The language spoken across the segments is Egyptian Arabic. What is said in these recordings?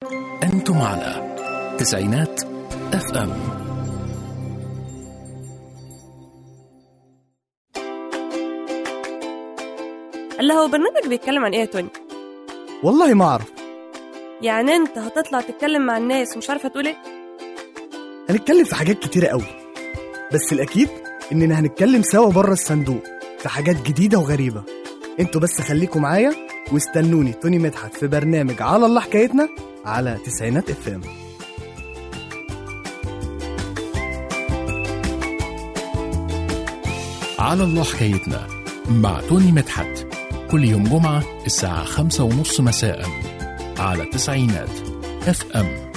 أنتم على تسعينات اف ام اللي هو برنامج بيتكلم عن ايه يا توني والله ما أعرف يعني انت هتطلع تتكلم مع الناس ومش عارفه تقول ايه هنتكلم في حاجات كتيرة قوي بس الأكيد إننا هنتكلم سوا بره الصندوق في حاجات جديدة وغريبة انتوا بس خليكم معايا واستنوني توني مدحت في برنامج على الله حكايتنا على تسعينات اف ام على الله حكايتنا مع توني مدحت كل يوم جمعة الساعة خمسة ونص مساء على تسعينات اف ام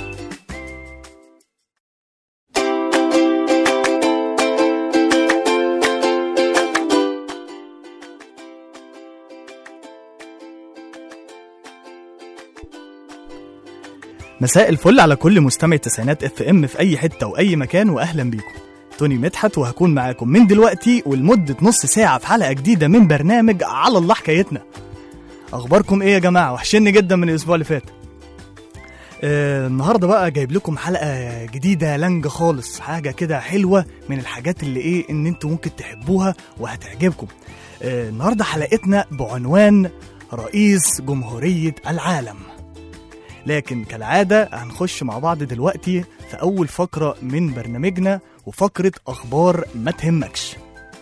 مساء الفل على كل مستمع تسعينات اف ام في اي حته واي مكان واهلا بيكم توني مدحت وهكون معاكم من دلوقتي ولمده نص ساعه في حلقه جديده من برنامج على الله حكايتنا اخباركم ايه يا جماعه وحشني جدا من الاسبوع اللي فات آه النهارده بقى جايب لكم حلقه جديده لنج خالص حاجه كده حلوه من الحاجات اللي ايه ان انتوا ممكن تحبوها وهتعجبكم آه النهارده حلقتنا بعنوان رئيس جمهوريه العالم لكن كالعادة هنخش مع بعض دلوقتي في أول فقرة من برنامجنا وفقرة أخبار ما تهمكش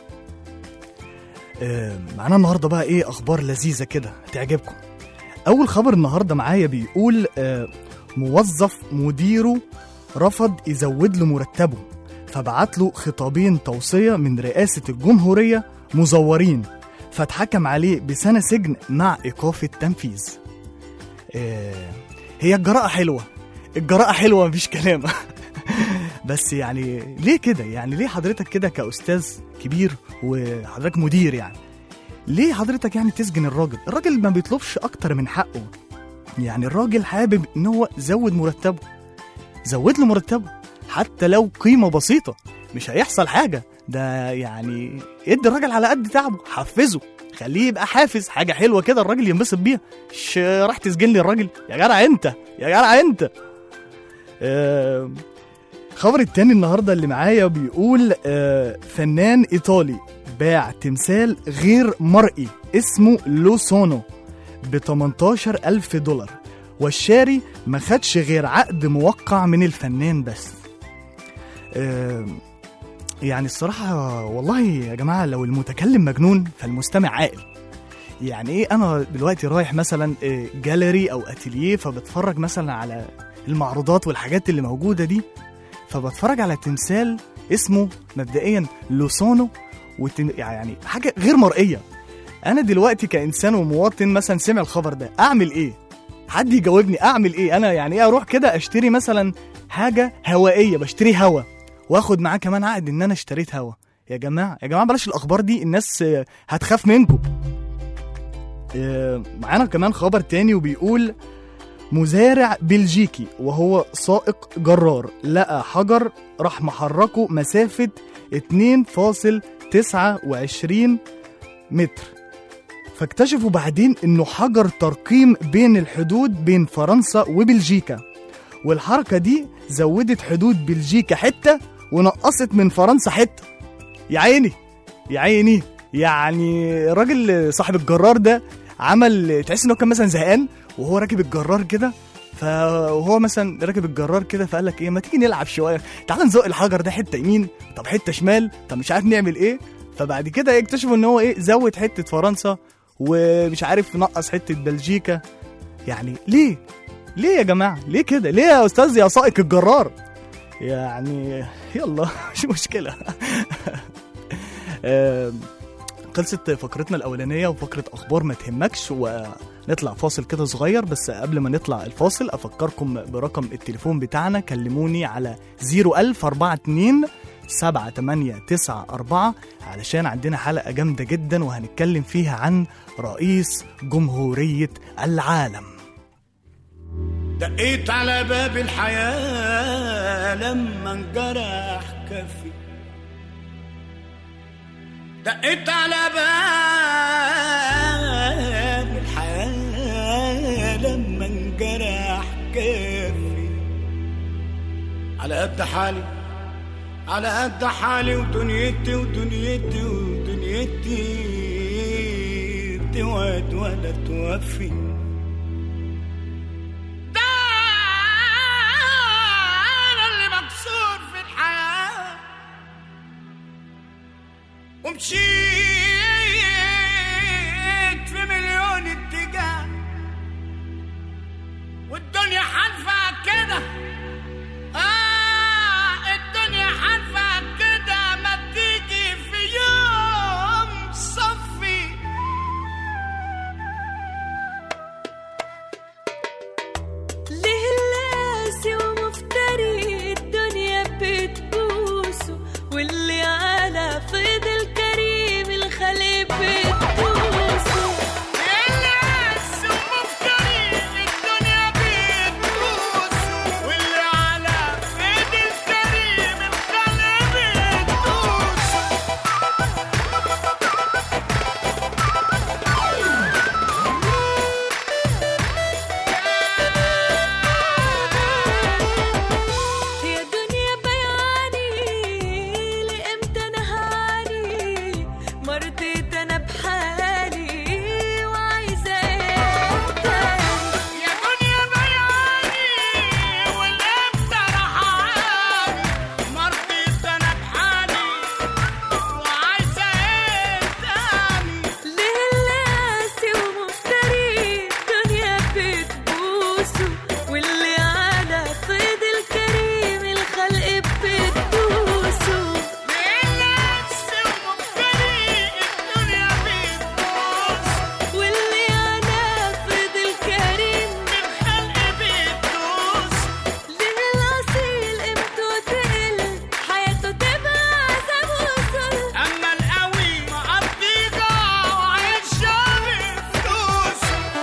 آه، معانا النهاردة بقى إيه أخبار لذيذة كده هتعجبكم أول خبر النهاردة معايا بيقول آه، موظف مديره رفض يزود له مرتبه فبعت له خطابين توصية من رئاسة الجمهورية مزورين فاتحكم عليه بسنة سجن مع إيقاف التنفيذ آه، هي الجراءة حلوة الجراءة حلوة مفيش كلام بس يعني ليه كده يعني ليه حضرتك كده كأستاذ كبير وحضرتك مدير يعني ليه حضرتك يعني تسجن الراجل الراجل ما بيطلبش أكتر من حقه يعني الراجل حابب ان هو زود مرتبه زود له مرتبه حتى لو قيمة بسيطة مش هيحصل حاجة ده يعني ادي الراجل على قد تعبه حفزه خليه يبقى حافز حاجة حلوة كده الراجل ينبسط بيها مش راح تسجن لي الراجل يا جدع انت يا جدع انت آه، الخبر التاني النهارده اللي معايا بيقول آه، فنان ايطالي باع تمثال غير مرئي اسمه لوسونو ب 18 ألف دولار والشاري ما خدش غير عقد موقع من الفنان بس آه، يعني الصراحة والله يا جماعة لو المتكلم مجنون فالمستمع عاقل يعني ايه انا دلوقتي رايح مثلا آه، جاليري او اتيليه فبتفرج مثلا على المعروضات والحاجات اللي موجودة دي فبتفرج على تمثال اسمه مبدئيا لوسونو وتم يعني حاجة غير مرئية انا دلوقتي كانسان ومواطن مثلا سمع الخبر ده اعمل ايه حد يجاوبني اعمل ايه انا يعني ايه اروح كده اشتري مثلا حاجة هوائية بشتري هوا واخد معاه كمان عقد ان انا اشتريت هوا يا جماعة يا جماعة بلاش الاخبار دي الناس آه، هتخاف منكم آه، معانا كمان خبر تاني وبيقول مزارع بلجيكي وهو سائق جرار لقى حجر راح محركه مسافة 2.29 متر فاكتشفوا بعدين انه حجر ترقيم بين الحدود بين فرنسا وبلجيكا والحركة دي زودت حدود بلجيكا حتة ونقصت من فرنسا حتة يا عيني يا عيني يعني الراجل صاحب الجرار ده عمل تحس انه كان مثلا زهقان وهو راكب الجرار كده فهو مثلا راكب الجرار كده فقال لك ايه ما تيجي نلعب شويه تعال نزق الحجر ده حته يمين طب حته شمال طب مش عارف نعمل ايه فبعد كده يكتشفوا ان هو ايه زود حته فرنسا ومش عارف نقص حته بلجيكا يعني ليه ليه يا جماعه ليه كده ليه يا استاذ يا سائق الجرار يعني يلا مش مشكله آم، خلصت فقرتنا الأولانية وفقرة أخبار ما تهمكش ونطلع فاصل كده صغير بس قبل ما نطلع الفاصل أفكركم برقم التليفون بتاعنا كلموني على 01042 7894 علشان عندنا حلقة جامدة جدا وهنتكلم فيها عن رئيس جمهورية العالم دقيت على باب الحياة لما انجرح كفي دقيت على باب الحياة لما انجرح كفي على قد حالي على قد حالي ودنيتي ودنيتي ودنيتي بتوعد ولا توفي ده أنا اللي مكسور في الحياة ومشيت في مليون اتجاه والدنيا حالفة كده آه الدنيا حالفة كده ما تيجي في يوم صفي ليه اللاسي ومفتري الدنيا بتبوسه واللي على فيض الكريم الخليق بتبوسه الناس ومفتري الدنيا بتبوس واللي على ايد الكريم الخلق بتبوس يا دنيا بياني لامتى نهاني مرضيت انا بحالي وعايزه ايه تاني يا دنيا بياني والامتى رحاني مرضيت انا بحالي وعايزه ايه تاني ليه اللاسي ومفتري الدنيا بتبوسه واللي على فيض الكريم الخلق بتبوسه الناس ومفتري الدنيا بتبوس واللي على فيض الكريم الخلق بتدوس ليه الأصيل قيمته تقل حياته تبقى عذاب وصل اما القوي مقضيها وعيشها بفلوس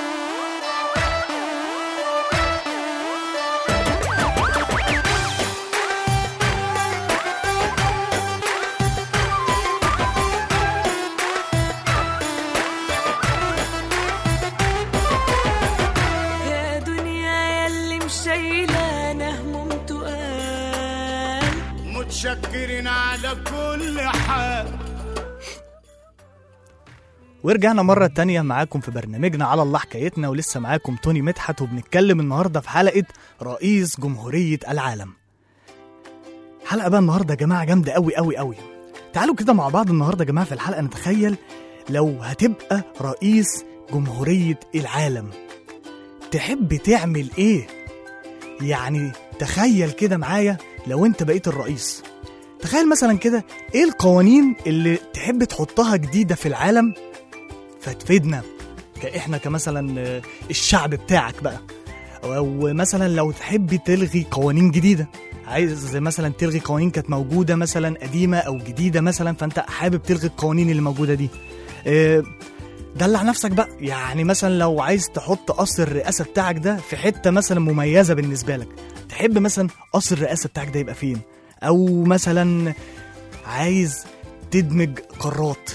يا دنيا يلي مشيلانة هموم تقال متشكرين على كل حال ورجعنا مرة تانية معاكم في برنامجنا على الله حكايتنا ولسه معاكم توني مدحت وبنتكلم النهاردة في حلقة رئيس جمهورية العالم حلقة بقى النهاردة يا جماعة جامدة أوي أوي أوي تعالوا كده مع بعض النهاردة يا جماعة في الحلقة نتخيل لو هتبقى رئيس جمهورية العالم تحب تعمل ايه؟ يعني تخيل كده معايا لو انت بقيت الرئيس تخيل مثلا كده ايه القوانين اللي تحب تحطها جديدة في العالم فتفيدنا كاحنا كمثلا آه، الشعب بتاعك بقى او مثلا لو تحب تلغي قوانين جديده عايز مثلا تلغي قوانين كانت موجوده مثلا قديمه او جديده مثلا فانت حابب تلغي القوانين اللي موجوده دي آه، دلع نفسك بقى يعني مثلا لو عايز تحط قصر الرئاسه بتاعك ده في حته مثلا مميزه بالنسبه لك تحب مثلا قصر الرئاسه بتاعك ده يبقى فين او مثلا عايز تدمج قارات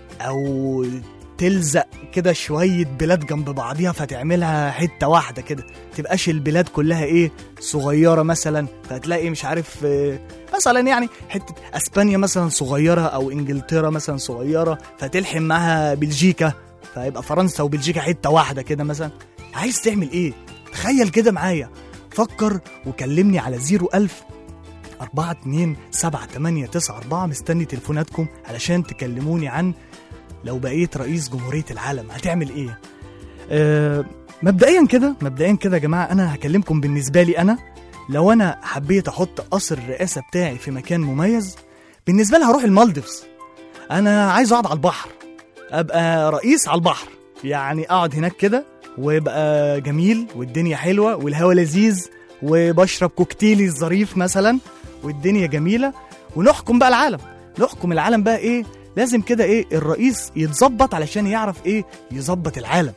او تلزق كده شوية بلاد جنب بعضيها فتعملها حتة واحدة كده تبقاش البلاد كلها ايه صغيرة مثلا فتلاقي مش عارف آه، مثلا يعني حتة اسبانيا مثلا صغيرة او انجلترا مثلا صغيرة فتلحم معاها بلجيكا فيبقى فرنسا وبلجيكا حتة واحدة كده مثلا عايز تعمل ايه تخيل كده معايا فكر وكلمني على 01000 أربعة اتنين سبعة تمانية تسعة أربعة مستني تليفوناتكم علشان تكلموني عن لو بقيت رئيس جمهورية العالم هتعمل ايه؟ أه مبدئيا كده مبدئيا كده يا جماعة أنا هكلمكم بالنسبة لي أنا لو أنا حبيت أحط قصر الرئاسة بتاعي في مكان مميز بالنسبة لي هروح المالديفز أنا عايز أقعد على البحر أبقى رئيس على البحر يعني أقعد هناك كده ويبقى جميل والدنيا حلوة والهوا لذيذ وبشرب كوكتيلي الظريف مثلا والدنيا جميلة ونحكم بقى العالم نحكم العالم بقى ايه لازم كده ايه الرئيس يتظبط علشان يعرف ايه يظبط العالم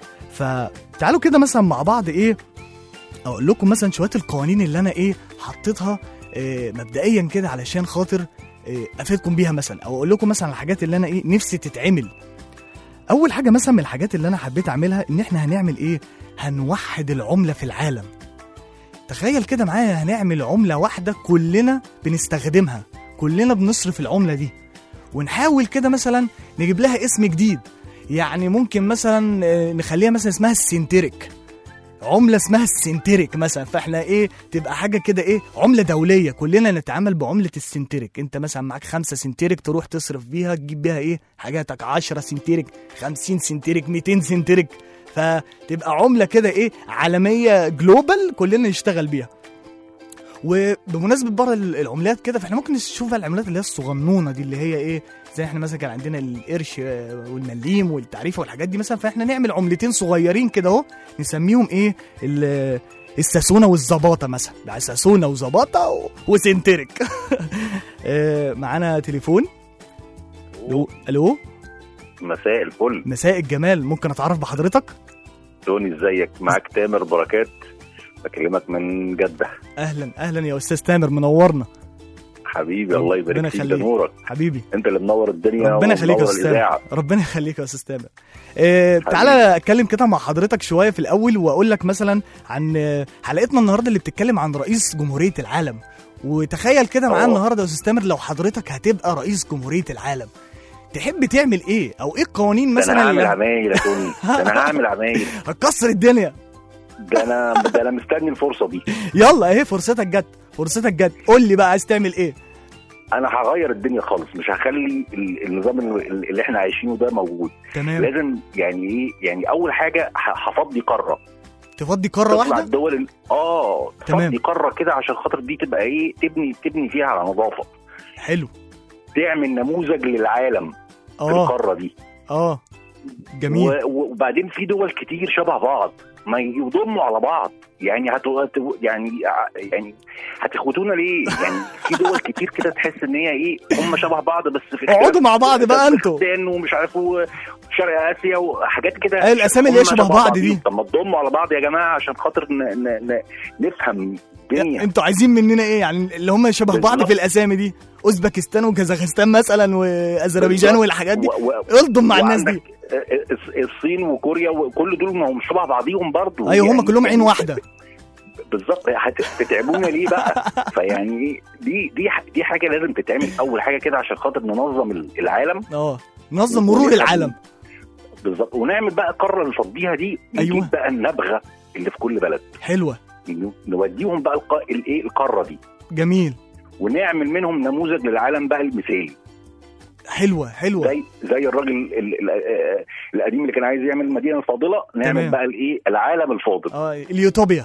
فتعالوا كده مثلا مع بعض ايه اقول لكم مثلا شويه القوانين اللي انا ايه حطيتها إيه مبدئيا كده علشان خاطر إيه افيدكم بيها مثلا او اقول لكم مثلا الحاجات اللي انا ايه نفسي تتعمل اول حاجه مثلا من الحاجات اللي انا حبيت اعملها ان احنا هنعمل ايه هنوحد العمله في العالم تخيل كده معايا هنعمل عمله واحده كلنا بنستخدمها كلنا بنصرف العمله دي ونحاول كده مثلا نجيب لها اسم جديد يعني ممكن مثلا آه، نخليها مثلا اسمها السنتريك عملة اسمها السنتريك مثلا فاحنا ايه تبقى حاجة كده ايه عملة دولية كلنا نتعامل بعملة السنتريك انت مثلا معاك خمسة سنتريك تروح تصرف بيها تجيب بيها ايه حاجاتك عشرة سنتريك خمسين سنتريك ميتين سنتريك فتبقى عملة كده ايه عالمية جلوبال كلنا نشتغل بيها وبمناسبة بره ال- العملات كده فاحنا ممكن نشوف بقى العملات اللي هي الصغنونة دي اللي هي ايه زي احنا مثلا كان عندنا القرش آه، والمليم والتعريفة والحاجات دي مثلا فاحنا نعمل عملتين صغيرين كده اهو نسميهم ايه ال- الساسونة والزباطة مثلا بقى ساسونة وزباطة و- وسنترك آه، معانا تليفون الو الو مساء الفل مساء الجمال ممكن اتعرف بحضرتك توني ازيك معاك تامر بركات بكلمك من جدة اهلا اهلا يا استاذ تامر منورنا حبيبي الله ربنا يبارك فيك يخليك. ده نورك حبيبي انت اللي منور الدنيا ربنا يخليك يا ومنور استاذ تامر الإذاعة. ربنا يخليك يا استاذ تامر آه تعالى اتكلم كده مع حضرتك شويه في الاول واقول لك مثلا عن آه، حلقتنا النهارده اللي بتتكلم عن رئيس جمهوريه العالم وتخيل كده معايا أوه. النهارده يا استاذ تامر لو حضرتك هتبقى رئيس جمهوريه العالم تحب تعمل ايه او ايه القوانين ده مثلا انا هعمل اللي عمايل يا توني ده انا هعمل عمايل هتكسر الدنيا ده انا ده انا مستني الفرصة دي يلا اهي فرصتك جت فرصتك جت قول لي بقى عايز تعمل ايه انا هغير الدنيا خالص مش هخلي ال- النظام ال- اللي احنا عايشينه ده موجود تمام لازم يعني ايه يعني اول حاجة ه- هفضي قارة تفضي قاره تطلع واحده الدول ال- اه تمام. تفضي قارة كده عشان خاطر دي تبقى ايه تبني تبني فيها على نظافة حلو تعمل نموذج للعالم في اه القارة دي اه جميل و- و- وبعدين في دول كتير شبه بعض ما يضموا على بعض يعني هتو... هتو- يعني يعني هتخوتونا ليه؟ يعني في دول كتير كده تحس ان هي ايه هم شبه بعض بس في اقعدوا مع بعض بقى انتوا. كازاخستان ومش عارف و- شرق اسيا وحاجات كده أيوة، الأسامي اللي هي هم شبه بعض دي. بعضيهم. طب ما تضموا على بعض يا جماعه عشان خاطر ن... ن... ن... نفهم الدنيا انتوا عايزين مننا ايه يعني اللي هم شبه بعض بالظبط. في الاسامي دي اوزبكستان وكازاخستان مثلا واذربيجان بالظبط. والحاجات دي و... و... ارضم مع الناس دي وعندك الص- الصين وكوريا وكل دول ما هم شبه بعضيهم برضو ايوه هم يعني- كلهم عين واحده بالظبط هتتعبونا ليه بقى فيعني ايه دي دي ح- دي حاجه لازم تتعمل اول حاجه كده عشان خاطر ننظم ال- العالم اه نظم مرور العالم بالظبط ونعمل بقى قاره نفضيها دي نجيب أيوة. بقى النبغه اللي في كل بلد حلوه ن- نوديهم بقى الق... الايه القاره دي جميل ونعمل منهم نموذج للعالم بقى المثالي حلوه حلوه زي زي الراجل ال... ال... آه، القديم اللي كان عايز يعمل المدينه الفاضله نعمل تمام. بقى الايه العالم الفاضل اه اليوتوبيا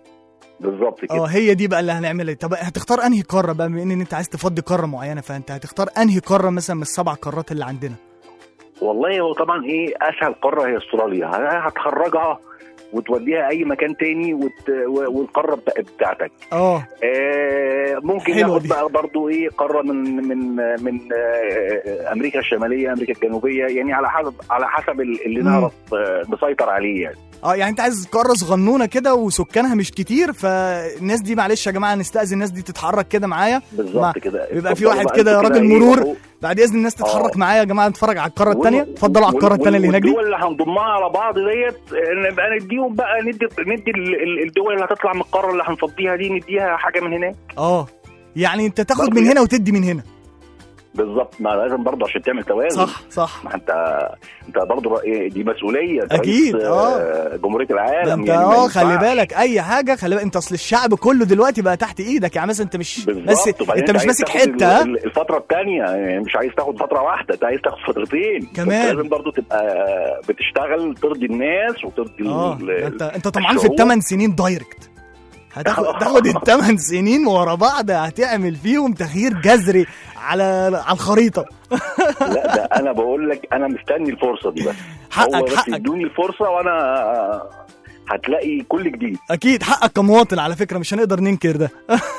بالظبط كده اه هي دي بقى اللي هنعملها طب هتختار انهي قاره بقى بما ان انت عايز تفضي قاره معينه فانت هتختار انهي قاره مثلا من السبع قارات اللي عندنا والله هو طبعا ايه اسهل قاره هي استراليا هتخرجها وتوديها اي مكان تاني وت... و- والقاره بتا- بتاعتك اه آه ممكن حلوة ناخد دي. بقى برضو ايه قاره من من من آه امريكا الشماليه امريكا الجنوبيه يعني على حسب على حسب ال- اللي مم. نعرف آه نسيطر عليه يعني اه يعني انت عايز قاره صغنونه كده وسكانها مش كتير فالناس دي معلش يا جماعه نستاذن الناس دي تتحرك كده معايا ما- بالظبط كده بيبقى في اتفضلوا واحد بقى كده انتوا راجل إيه، مرور. أهو. بعد اذن الناس تتحرك آه. معايا يا جماعه نتفرج على القاره وال- الثانيه اتفضلوا على القاره وال- الثانيه اللي هناك دي والدول اللي هنضمها على بعض ديت آه، نبقى نديهم بقى ندي ندي ال- ال- الدول اللي هتطلع من القاره اللي هنفضيها دي نديها حاجه من هناك اه يعني انت تاخد برضه من يعني. هنا وتدي من هنا بالظبط ما لازم برضه عشان تعمل توازن صح صح ما انت انت برضه رأي- دي مسؤوليه انت أكيد، رئيس، اه. جمهوريه ده العالم انت يعني ما اه خلي ينفعش. بالك اي حاجه خلي بالك انت اصل الشعب كله دلوقتي بقى تحت ايدك يعني مثلا انت مش بس بالظبط وبعدين انت مش عايز ماسك تاخد حته ال- ها ال- الفتره الثانيه يعني مش عايز تاخد فتره واحده انت عايز تاخد فترتين كمان. فانت لازم برضه تبقى بتشتغل ترضي الناس وترضي اه ال- ده انت انت طمعان في الشعوب. الثمان سنين دايركت هتاخد تاخد الثمان سنين ورا بعض هتعمل فيهم تغيير جذري على على الخريطه لا ده انا بقول لك انا مستني الفرصه دي بس حقك- هو بس حقك. يدوني الفرصه وانا هتلاقي كل جديد اكيد حقك كمواطن على فكره مش هنقدر ننكر ده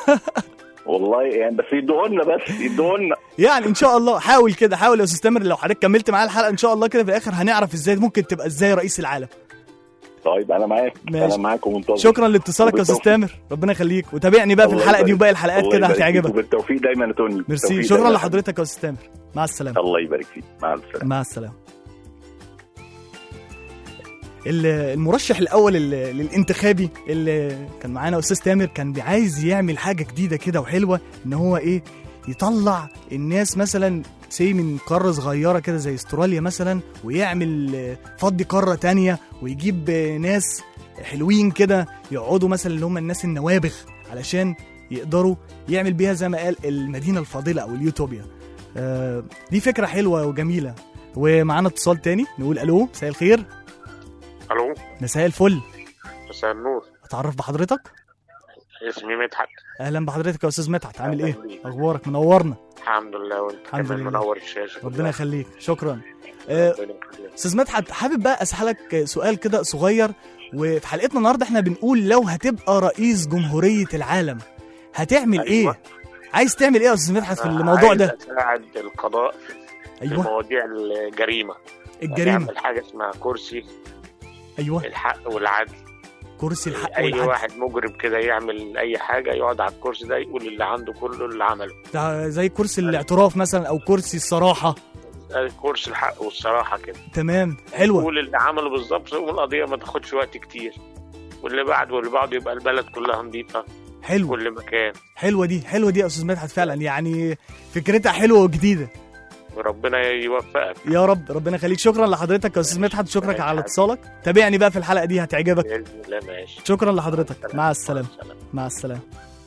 والله يعني بس يدوهولنا بس يدوهولنا يعني ان شاء الله حاول كده حاول يا استاذ تامر لو حضرتك كملت معايا الحلقه ان شاء الله كده في الاخر هنعرف ازاي ممكن تبقى ازاي رئيس العالم طيب انا معاك ماشي. انا معاك ومنتظر شكرا لاتصالك يا استاذ وبالتوفيق. تامر ربنا يخليك وتابعني بقى في الله الحلقه دي يبارك. وباقي الحلقات الله كده يبارك فيك هتعجبك وبالتوفيق دايما يا توني ميرسي بالتوفيق شكرا دايماً. لحضرتك يا استاذ تامر مع السلامه الله يبارك فيك مع السلامه مع السلامه ال- المرشح الاول ال- للانتخابي اللي كان معانا استاذ تامر كان عايز يعمل حاجه جديده كده وحلوه ان هو ايه يطلع الناس مثلا سي من قاره صغيره كده زي استراليا مثلا ويعمل آه، فضي قاره تانية ويجيب آه، ناس حلوين كده يقعدوا مثلا اللي هم الناس النوابغ علشان يقدروا يعمل بيها زي ما قال المدينه الفاضله او اليوتوبيا آه، دي فكره حلوه وجميله ومعانا اتصال تاني نقول الو مساء الخير الو مساء الفل مساء النور اتعرف بحضرتك اسمي مدحت اهلا بحضرتك يا استاذ مدحت عامل ايه أهلاً بيك. اخبارك منورنا الحمد لله وانت الحمد كمان لله. منور الشاشه ربنا يخليك شكرا آه، ربنا يخليك. استاذ مدحت حابب بقى اسالك سؤال كده صغير وفي حلقتنا النهارده احنا بنقول لو هتبقى رئيس جمهوريه العالم هتعمل أيوة. ايه عايز تعمل ايه يا استاذ مدحت في الموضوع عايز ده اساعد القضاء في في ايوه مواضيع الجريمه الجريمه نعمل حاجه اسمها كرسي ايوه الحق والعدل كرسي الحق اي والعدل واحد مجرم كده يعمل اي حاجه يقعد على الكرسي ده يقول اللي عنده كله اللي عمله ده زي كرسي الاعتراف مثلا او كرسي الصراحه ده كرسي الحق والصراحه كده تمام حلوه يقول اللي عمله بالظبط والقضيه ما تاخدش وقت كتير واللي بعد واللي بعده يبقى البلد كلها نظيفه حلوه كل مكان حلوه دي حلوه دي يا استاذ مدحت فعلا يعني فكرتها حلوه وجديده وربنا يوفقك يا رب ربنا يخليك شكرا لحضرتك يا استاذ مدحت شكرا على اتصالك تابعني بقى في الحلقه دي هتعجبك باذن الله ماشي شكرا لحضرتك مع السلامه السلام. مع السلامه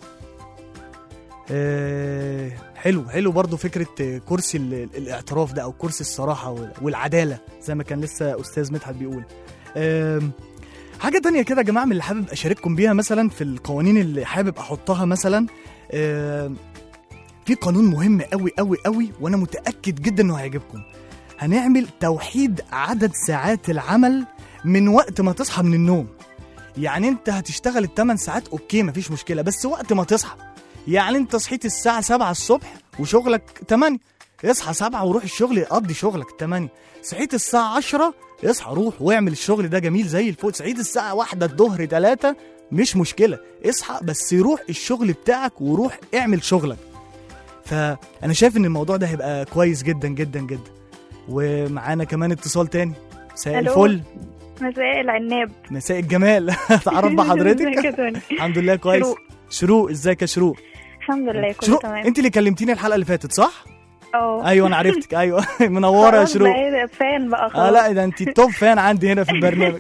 آه، حلو حلو برضو فكرة آه، كرسي ال- ال- الاعتراف ده أو كرسي الصراحة وال- والعدالة زي ما كان لسه أستاذ مدحت بيقول آم، حاجة تانية كده يا جماعة من اللي حابب أشارككم بيها مثلا في القوانين اللي حابب أحطها مثلا آم، في قانون مهم قوي قوي قوي وأنا متأكد جدا إنه هيعجبكم هنعمل توحيد عدد ساعات العمل من وقت ما تصحى من النوم يعني انت هتشتغل الثمان ساعات اوكي مفيش مشكله بس وقت ما تصحى يعني انت صحيت الساعه 7 الصبح وشغلك 8 اصحى 7 وروح الشغل قضي شغلك 8 صحيت الساعه 10 اصحى روح واعمل الشغل ده جميل زي الفل صحيت الساعه 1 الظهر 3 مش مشكله اصحى بس روح الشغل بتاعك وروح اعمل شغلك فانا شايف ان الموضوع ده هيبقى كويس جدا جدا جدا ومعانا كمان اتصال تاني مساء ألو. الفل مساء العناب مساء الجمال اتعرف بحضرتك ازيك يا توني؟ الحمد لله كويس شروق. شروق ازيك يا شروق الحمد لله كله شروق تمام انت اللي كلمتيني الحلقه اللي فاتت صح اه ايوه انا عرفتك ايوه منوره يا خلاص شروق بقى فان بقى خلاص اه لا ده انت توب فان عندي هنا في البرنامج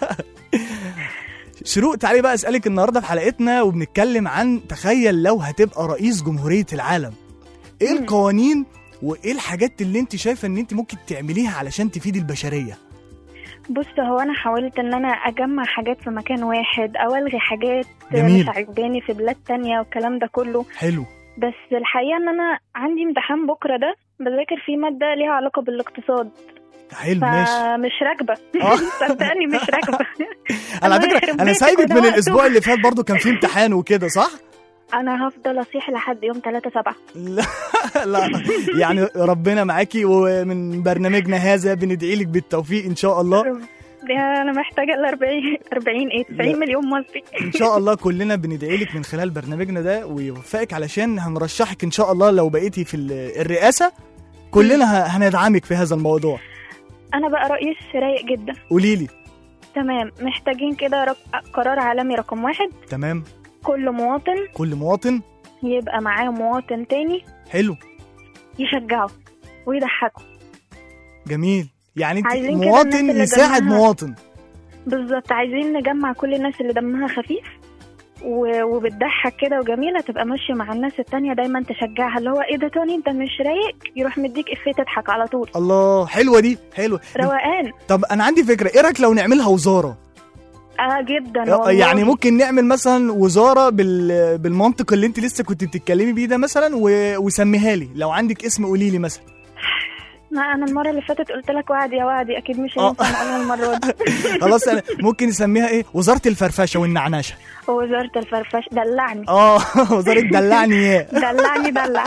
شروق تعالي بقى اسالك النهارده في حلقتنا وبنتكلم عن تخيل لو هتبقى رئيس جمهوريه العالم ايه القوانين وايه الحاجات اللي انت شايفه ان انت ممكن تعمليها علشان تفيدي البشريه بص هو انا حاولت ان انا اجمع حاجات في مكان واحد او الغي حاجات جميل. مش عجباني في بلاد تانية والكلام ده كله حلو بس الحقيقة ان انا عندي امتحان بكرة ده بذاكر فيه مادة ليها علاقة بالاقتصاد حلو ماشي فمش راكبة آه. صدقني مش راكبة على الله فكره يخرب انا بيتك سايبك وده من وقته. الاسبوع اللي فات برضو كان في امتحان وكده صح انا هفضل اصيح لحد يوم 3 7 لا لا يعني ربنا معاكي ومن برنامجنا هذا بندعي لك بالتوفيق ان شاء الله دي انا محتاجة ال 40 40 ايه 90 لا. مليون مصري ان شاء الله كلنا بندعي لك من خلال برنامجنا ده ويوفقك علشان هنرشحك ان شاء الله لو بقيتي في ال- الرئاسه كلنا ه- هندعمك في هذا الموضوع انا بقى رئيس رايق جدا قولي لي تمام محتاجين كده رق... قرار عالمي رقم واحد تمام كل مواطن كل مواطن يبقى معاه مواطن تاني حلو يشجعه ويضحكه جميل يعني انت عايزين كده مواطن الناس اللي يساعد دمها- مواطن بالظبط عايزين نجمع كل الناس اللي دمها خفيف و... وبتضحك كده وجميلة تبقى ماشية مع الناس التانية دايما تشجعها اللي هو ايه ده توني انت مش رايق يروح مديك افيه تضحك على طول الله حلوه دي حلوه روقان طب انا عندي فكره ايه رايك لو نعملها وزاره اه جدا والله. يعني ممكن نعمل مثلا وزاره بال... بالمنطق اللي انت لسه كنت بتتكلمي بيه ده مثلا و... وسميها لي لو عندك اسم قولي لي مثلا لا انا المرة اللي فاتت قلت لك وعدي يا وعدي اكيد مش آه. هينفع نقولها المرة دي خلاص أنا ممكن نسميها ايه وزاره الفرفشه والنعناشه وزارة الفرفش دلعني اه وزاره دلعني يا دلعني دلع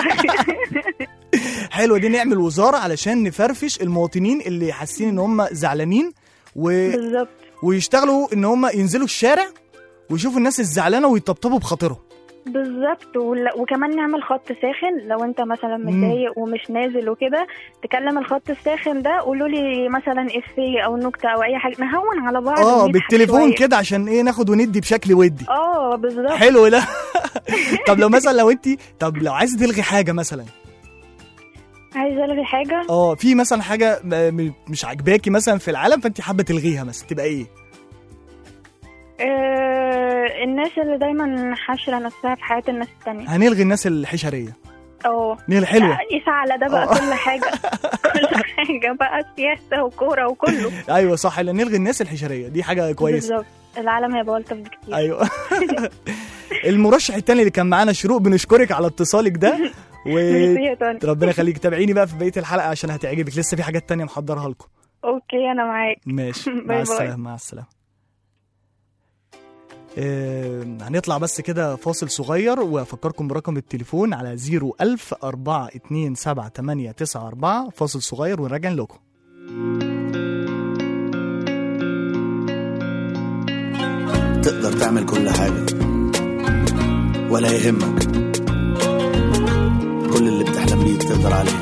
حلوه دي نعمل وزاره علشان نفرفش المواطنين اللي حاسين ان هم زعلانين و... بالظبط ويشتغلوا ان هم ينزلوا الشارع ويشوفوا الناس الزعلانه ويطبطبوا بخاطرهم بالظبط ول- وكمان نعمل خط ساخن لو انت مثلا مم. متضايق ومش نازل وكده تكلم الخط الساخن ده قولوا لي مثلا افيه او نكته او اي حاجه نهون على بعض اه ونضحك بالتليفون شوية. كده عشان ايه ناخد وندي بشكل ودي اه بالظبط حلو ده طب لو مثلا لو انت طب لو عايزه تلغي حاجه مثلا عايزه الغي حاجه اه في مثلا حاجه م- م- مش عاجباكي مثلا في العالم فانت حابه تلغيها مثلا تبقى ايه آه الناس اللي دايما حاشره نفسها في حياه الناس التانية هنلغي الناس الحشريه اه نلغي حلوه قيس على ده بقى آه. كل حاجه كل حاجه بقى سياسه وكوره وكله ايوه صح لا نلغي الناس الحشريه دي حاجه كويسه بالظبط العالم هيبقى الطف بكتير ايوه المرشح التاني اللي كان معانا شروق بنشكرك على اتصالك ده و ميرسي يا توني ربنا يخليك تابعيني بقى في بقيه الحلقه عشان هتعجبك لسه في حاجات تانية محضرها لكم اوكي انا معاك ماشي باي مع باي. السلامه مع السلامه آه هنطلع بس كده فاصل صغير وافكركم برقم التليفون على 01000 427 فاصل صغير ونراجع لكم تقدر تعمل كل حاجة ولا يهمك كل اللي بتحلم بيه تقدر عليه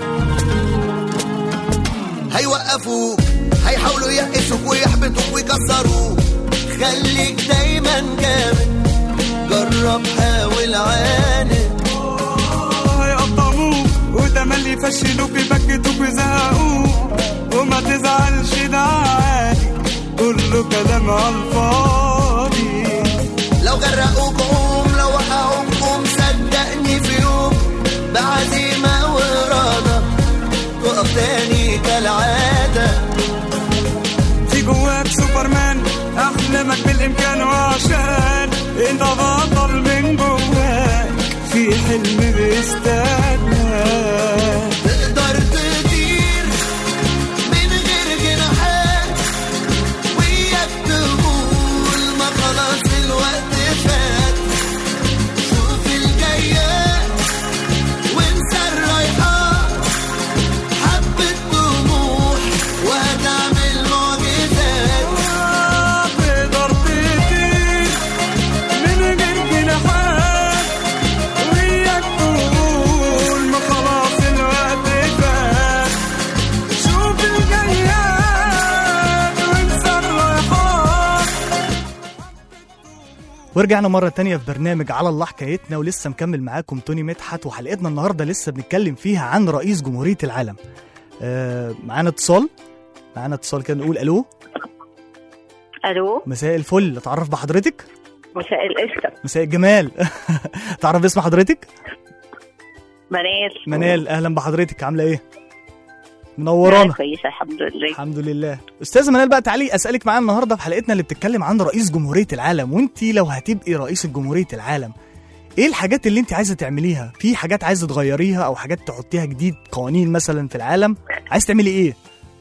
هيوقفوك هيحاولوا يقسوك ويحبطوك ويكسروك خليك دايما جامد جرب حاول عاند هيقطعوك وتملي يفشلوك يبكتوك ويزهقوك وما تزعلش ده عادي كله كلام على الفاضي لو غرقوك قوم لو وقعوك قوم صدقني في يوم بعزيمة وإرادة تقف تاني كالعادة في جواك سوبرمان احلامك بالامكان وعشان انت بطل من جواك في حلم بيستناك تقدر تطير من غير جناحات وياك تقول ما خلاص الوقت فات شوف الجايات وانسى الرايحات حبة طموح وهتعمل معجزات تقدر تطير من غير جناحات وياك تقول ما خلاص الوقت فات شوف الجياد وانسى الرايحات ورجعنا مرة تانية في برنامج على الله حكايتنا ولسه مكمل معاكم توني مدحت وحلقتنا النهاردة لسه بنتكلم فيها عن رئيس جمهورية العالم آه معانا اتصال معانا اتصال كده نقول الو الو مساء الفل اتعرف بحضرتك مساء القشطه مساء الجمال تعرف اسم حضرتك منال منال اهلا بحضرتك عامله ايه منورانا كويسه الحمد لله الحمد لله استاذه منال بقى تعالي اسالك معانا النهارده في حلقتنا اللي بتتكلم عن رئيس جمهوريه العالم وانت لو هتبقي رئيس جمهوريه العالم ايه الحاجات اللي انت عايزه تعمليها في حاجات عايزه تغيريها او حاجات تحطيها جديد قوانين مثلا في العالم عايز تعملي ايه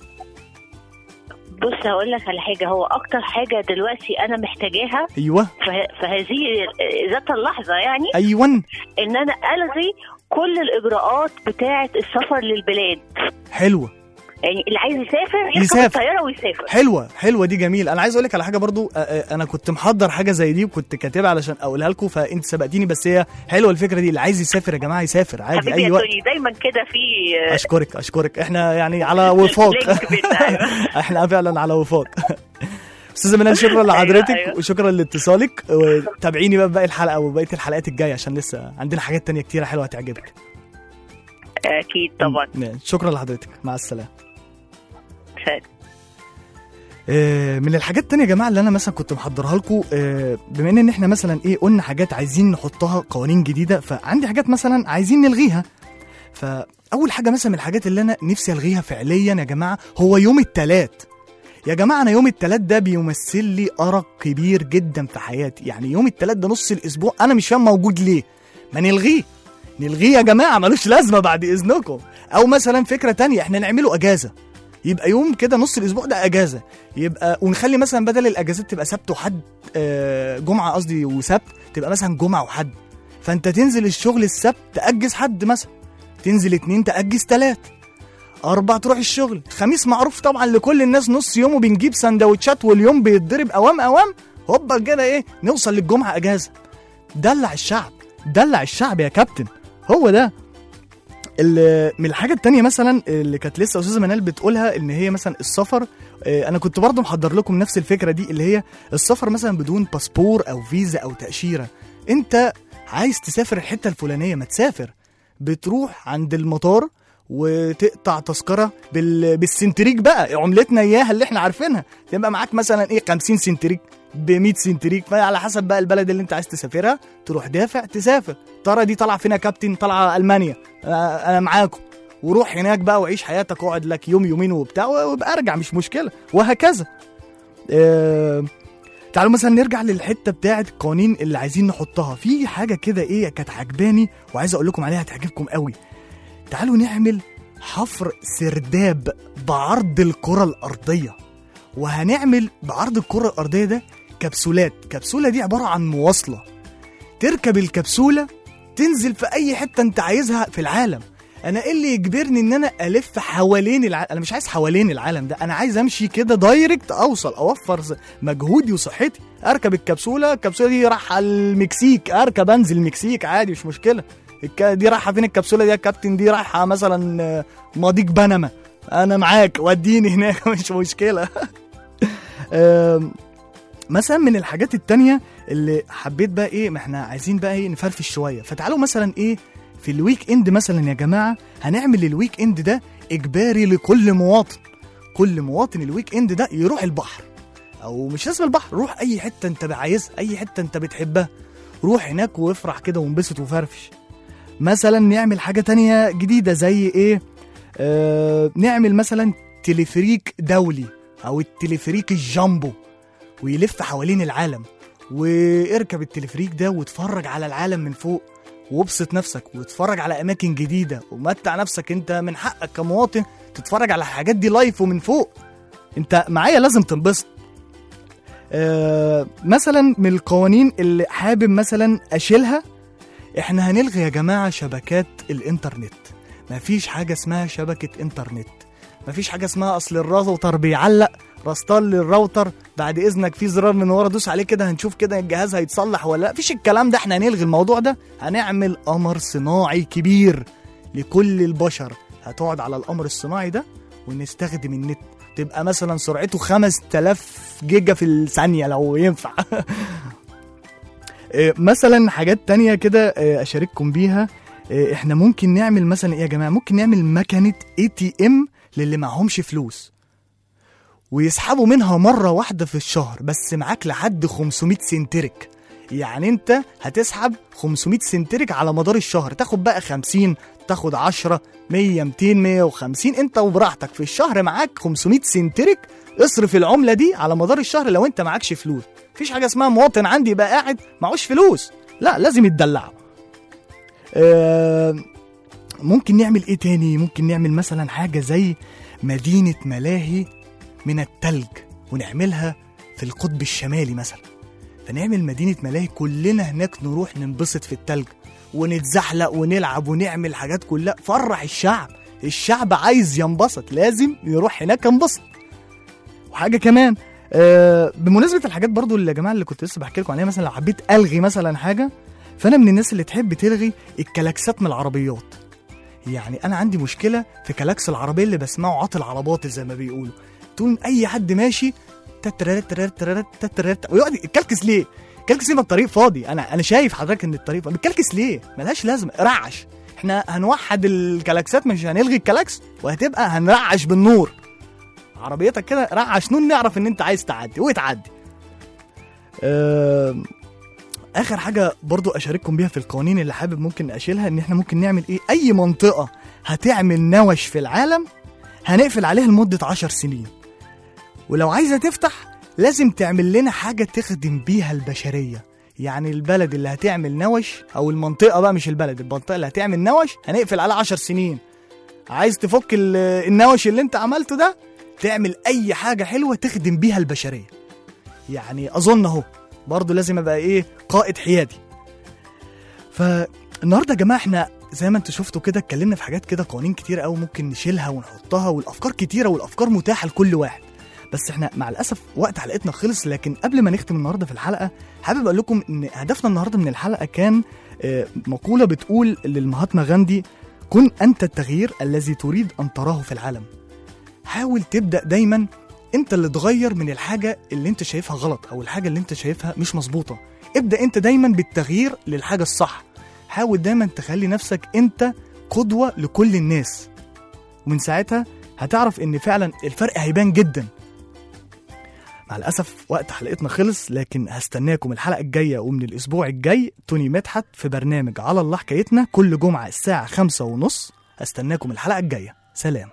بص هقول لك على حاجه هو اكتر حاجه دلوقتي انا محتاجاها ايوه فه- فهذه ذات اللحظه يعني ايوه ان انا الغي كل الاجراءات بتاعه السفر للبلاد حلوه يعني اللي عايز يسافر يركب يسافر. الطياره ويسافر حلوه حلوه دي جميل انا عايز اقول لك على حاجه برضو آه، آه، انا كنت محضر حاجه زي دي وكنت كاتبها علشان اقولها لكم فانت سبقتيني بس هي حلوه الفكره دي اللي عايز يسافر يا جماعه يسافر عادي حبيبي اي يا وقت توني دايما كده في اشكرك اشكرك احنا يعني على وفاق لينك بينا، أيوة. احنا فعلا على وفاق استاذه منال شكرا لحضرتك أيوة. وشكرا لاتصالك وتابعيني بقى بقى الحلقه وبقيه الحلقات الجايه عشان لسه عندنا حاجات تانية كتيره حلوه هتعجبك اكيد طبعا م- شكرا لحضرتك مع السلامه سلام. آه، من الحاجات التانية يا جماعة اللي أنا مثلا كنت محضرها لكم آه، بما إن إحنا مثلا إيه قلنا حاجات عايزين نحطها قوانين جديدة فعندي حاجات مثلا عايزين نلغيها فأول حاجة مثلا من الحاجات اللي أنا نفسي ألغيها فعليا يا جماعة هو يوم التلات يا جماعة أنا يوم التلات ده بيمثل لي أرق كبير جدا في حياتي يعني يوم التلات ده نص الأسبوع أنا مش فاهم موجود ليه ما نلغيه نلغيه يا جماعة ملوش لازمة بعد إذنكم أو مثلا فكرة تانية إحنا نعمله أجازة يبقى يوم كده نص الاسبوع ده اجازه يبقى ونخلي مثلا بدل الاجازات تبقى سبت وحد آه، جمعه قصدي وسبت تبقى مثلا جمعه وحد فانت تنزل الشغل السبت تاجز حد مثلا تنزل اتنين تاجز تلات اربع تروح الشغل خميس معروف طبعا لكل الناس نص يوم وبنجيب سندوتشات واليوم بيتضرب اوام اوام هوبا كده ايه نوصل للجمعه اجازه دلع الشعب دلع الشعب يا كابتن هو ده ال- من الحاجه التانية مثلا اللي كانت لسه استاذه منال بتقولها ان هي مثلا السفر آه، انا كنت برضه محضر لكم نفس الفكره دي اللي هي السفر مثلا بدون باسبور او فيزا او تاشيره انت عايز تسافر الحته الفلانيه ما تسافر بتروح عند المطار وتقطع تذكره بال... بالسنتريك بقى عملتنا اياها اللي احنا عارفينها تبقى معاك مثلا ايه 50 سنتريك ب 100 سنتريك فعلى حسب بقى البلد اللي انت عايز تسافرها تروح دافع تسافر ترى دي طالعه فينا كابتن طالعه المانيا آه، انا معاكم وروح هناك بقى وعيش حياتك واقعد لك يوم يومين وبتاع وابقى ارجع مش مشكله وهكذا آه، تعالوا مثلا نرجع للحته بتاعه القوانين اللي عايزين نحطها في حاجه كده ايه كانت عجباني وعايز اقول لكم عليها هتعجبكم قوي تعالوا نعمل حفر سرداب بعرض الكره الارضيه وهنعمل بعرض الكره الارضيه ده كبسولات كبسوله دي عباره عن مواصله تركب الكبسوله تنزل في اي حته انت عايزها في العالم انا ايه اللي يجبرني ان انا الف حوالين العالم انا مش عايز حوالين العالم ده انا عايز امشي كده دايركت اوصل اوفر ز- مجهودي وصحتي اركب الكبسوله الكبسوله دي رايحه المكسيك اركب انزل المكسيك عادي مش مشكله الك- دي رايحه فين الكبسوله دي يا كابتن دي رايحه مثلا آه، مضيق بنما انا معاك وديني هناك مش مشكله آم، مثلا من الحاجات التانية اللي حبيت بقى ايه ما احنا عايزين بقى ايه نفرفش شويه فتعالوا مثلا ايه في الويك اند مثلا يا جماعه هنعمل الويك اند ده اجباري لكل مواطن كل مواطن الويك اند ده يروح البحر او مش لازم البحر روح اي حته انت عايزها اي حته انت بتحبها روح هناك وافرح كده وانبسط وفرفش مثلا نعمل حاجه تانية جديده زي ايه آه نعمل مثلا تلفريك دولي او التلفريك الجامبو ويلف حوالين العالم واركب التلفريك ده واتفرج على العالم من فوق وابسط نفسك واتفرج على اماكن جديده ومتع نفسك انت من حقك كمواطن تتفرج على الحاجات دي لايف ومن فوق انت معايا لازم تنبسط آه مثلا من القوانين اللي حابب مثلا اشيلها احنا هنلغي يا جماعه شبكات الانترنت مفيش حاجه اسمها شبكه انترنت مفيش حاجه اسمها اصل الراوتر بيعلق رستار للراوتر بعد اذنك في زرار من ورا دوس عليه كده هنشوف كده الجهاز هيتصلح ولا لا مفيش الكلام ده احنا هنلغي الموضوع ده هنعمل قمر صناعي كبير لكل البشر هتقعد على القمر الصناعي ده ونستخدم النت تبقى مثلا سرعته 5000 جيجا في الثانيه لو ينفع إيه، مثلا حاجات تانية كده إيه، اشارككم بيها إيه، احنا ممكن نعمل مثلا ايه يا جماعه ممكن نعمل مكنه اي تي ام للي معهمش فلوس ويسحبوا منها مره واحده في الشهر بس معاك لحد 500 سنترك يعني انت هتسحب 500 سنترك على مدار الشهر تاخد بقى 50 تاخد 10 100 200 150 انت وبراحتك في الشهر معاك 500 سنترك اصرف العمله دي على مدار الشهر لو انت معكش فلوس مفيش حاجه اسمها مواطن عندي يبقى قاعد معهوش فلوس لا لازم يتدلعوا آه، ممكن نعمل ايه تاني ممكن نعمل مثلا حاجه زي مدينه ملاهي من التلج ونعملها في القطب الشمالي مثلا فنعمل مدينه ملاهي كلنا هناك نروح ننبسط في التلج ونتزحلق ونلعب ونعمل حاجات كلها فرح الشعب الشعب عايز ينبسط لازم يروح هناك ينبسط وحاجه كمان آه بمناسبه الحاجات برضو اللي يا جماعه اللي كنت لسه بحكي لكم عليها مثلا لو حبيت الغي مثلا حاجه فانا من الناس اللي تحب تلغي الكلاكسات من العربيات يعني انا عندي مشكله في كلاكس العربيه اللي بسمعه عاطل على باطل زي ما بيقولوا طول اي حد ماشي تتررت تتررت تتررت تتررت ويقعد يكلكس ليه؟ كلكس ليه ما الطريق فاضي انا انا شايف حضرتك ان الطريق فاضي بتكلكس ليه؟ ملهاش لازمه رعش احنا هنوحد الكلاكسات مش هنلغي الكلاكس وهتبقى هنرعش بالنور عربيتك كده رعش نون نعرف ان انت عايز تعدي وتعدي آم، اخر حاجه برضو اشارككم بيها في القوانين اللي حابب ممكن اشيلها ان احنا ممكن نعمل ايه اي منطقه هتعمل نوش في العالم هنقفل عليها لمده عشر سنين ولو عايزه تفتح لازم تعمل لنا حاجه تخدم بيها البشريه يعني البلد اللي هتعمل نوش او المنطقه بقى مش البلد المنطقه اللي هتعمل نوش هنقفل عليها عشر سنين عايز تفك ال- النوش اللي انت عملته ده تعمل اي حاجه حلوه تخدم بيها البشريه يعني اظن اهو برضه لازم ابقى ايه قائد حيادي فالنهارده يا جماعه احنا زي ما انتوا شفتوا كده اتكلمنا في حاجات كده قوانين كتير قوي ممكن نشيلها ونحطها والافكار كتيره والافكار متاحه لكل واحد بس احنا مع الاسف وقت حلقتنا خلص لكن قبل ما نختم النهارده في الحلقه حابب اقول لكم ان هدفنا النهارده من الحلقه كان آه، مقوله بتقول للمهاتما غاندي كن انت التغيير الذي تريد ان تراه في العالم حاول تبدا دايما انت اللي تغير من الحاجه اللي انت شايفها غلط او الحاجه اللي انت شايفها مش مظبوطه ابدا انت دايما بالتغيير للحاجه الصح حاول دايما تخلي نفسك انت قدوه لكل الناس ومن ساعتها هتعرف ان فعلا الفرق هيبان جدا مع الاسف وقت حلقتنا خلص لكن هستناكم الحلقه الجايه ومن الاسبوع الجاي توني مدحت في برنامج على الله حكايتنا كل جمعه الساعه خمسة ونص هستناكم الحلقه الجايه سلام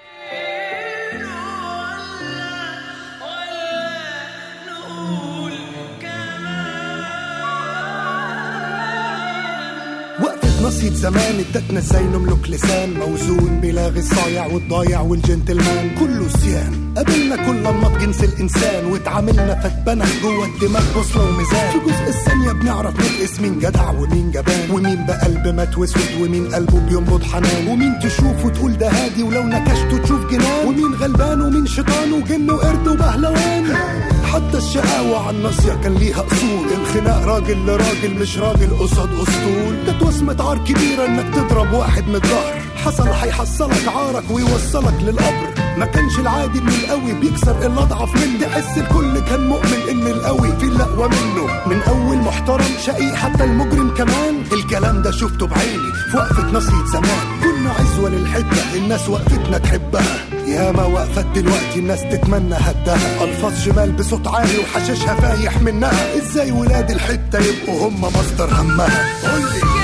وقفة نصية زمان ادتنا ازاي نملك لسان موزون بلاغي الصايع والضايع والجنتلمان كله سيان قابلنا كل انماط جنس الانسان واتعاملنا فتبنى جوه الدماغ بوصله وميزان في جزء الثانيه بنعرف نقيس مين جدع ومين جبان ومين بقلب مات واسود ومين قلبه بينبض حنان ومين تشوف وتقول ده هادي ولو نكشته تشوف جنان ومين غلبان ومين شيطان وجن وقرد وبهلوان حتى الشقاوة على الناصية كان ليها أصول الخناق راجل لراجل مش راجل قصاد أسطول كانت وصمة عار كبيرة إنك تضرب واحد من الظهر حصل هيحصلك عارك ويوصلك للقبر ما كانش العادي ان القوي بيكسر الاضعف منه تحس الكل كان مؤمن ان القوي في الاقوى منه من اول محترم شقيق حتى المجرم كمان الكلام ده شفته بعيني في وقفة نصية زمان كنا عزوة للحتة الناس وقفتنا تحبها ياما وقفت دلوقتي الناس تتمنى هدها الفاظ شمال بصوت عالي وحشاشها فايح منها ازاي ولاد الحتة يبقوا هم مصدر همها قولي